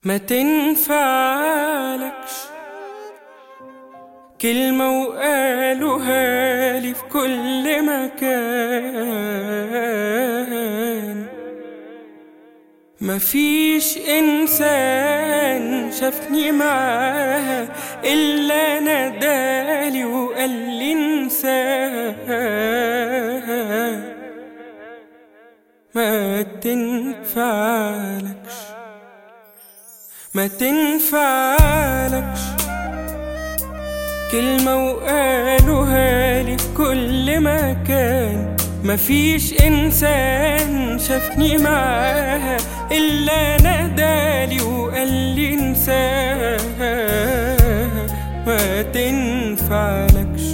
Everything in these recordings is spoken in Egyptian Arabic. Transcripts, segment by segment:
ما تنفعلكش كلمة وقالوها لي في كل مكان مفيش إنسان شافني معاها إلا نادالي وقال لي انساها ما تنفعلكش ما تنفعلكش كلمة وقالوها لي في كل مكان مفيش إنسان شافني معاها إلا نادالي وقال لي انساها ما تنفعلكش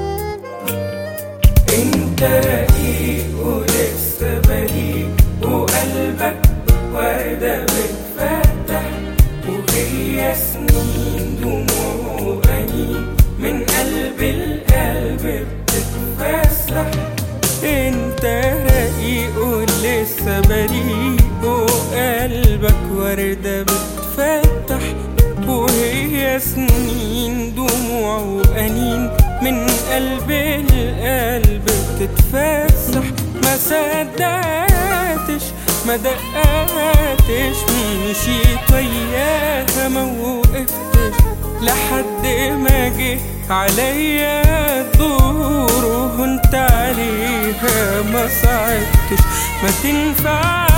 انت رقيق ولسه بريء وقلبك وردة بتفتح وهي سنين دموع وأنين من قلب القلب بتتفسح انت رقيق ولسه بريء وقلبك وردة بتفتح وهي سنين دموع وأنين من قلب القلب بتتفسح ما صدقتش ما دققتش مشيت وياها ما وقفتش لحد ما جه عليا الدور وهنت عليها ما صعدتش ما تنفعش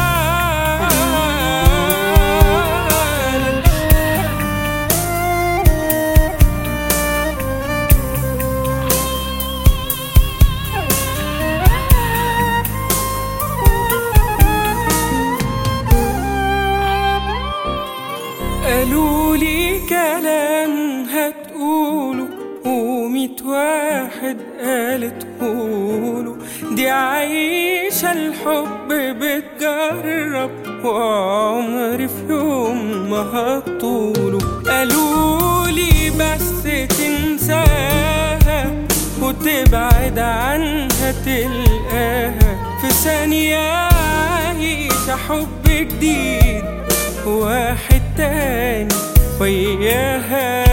قالوا لي كلام هتقوله وميت واحد قالت قوله دي عايشة الحب بتجرب وعمري في يوم ما هطوله قالوا لي بس تنساها وتبعد عنها تلقاها في ثانية عايشة حب جديد واحد تاني وياها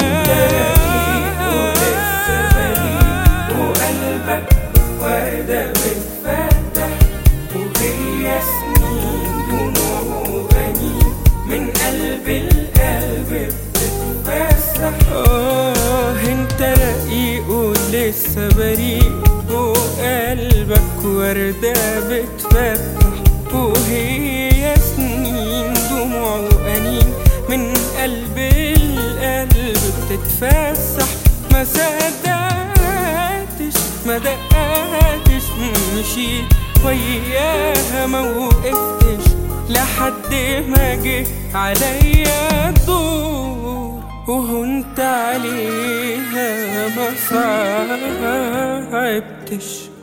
وقلبك وردة بتفتح وهي سنين دموع وأنين من قلب القلب بتتفسح اه انت رقيق ولسه بريء وقلبك وردة بتفتح وهي سنين دموع وأنين من قلب القلب بتتفسح ما صدقتش ما دققتش مشيت وياها ما وقفتش لحد ما جه عليا الدور وهنت عليها ما صعبتش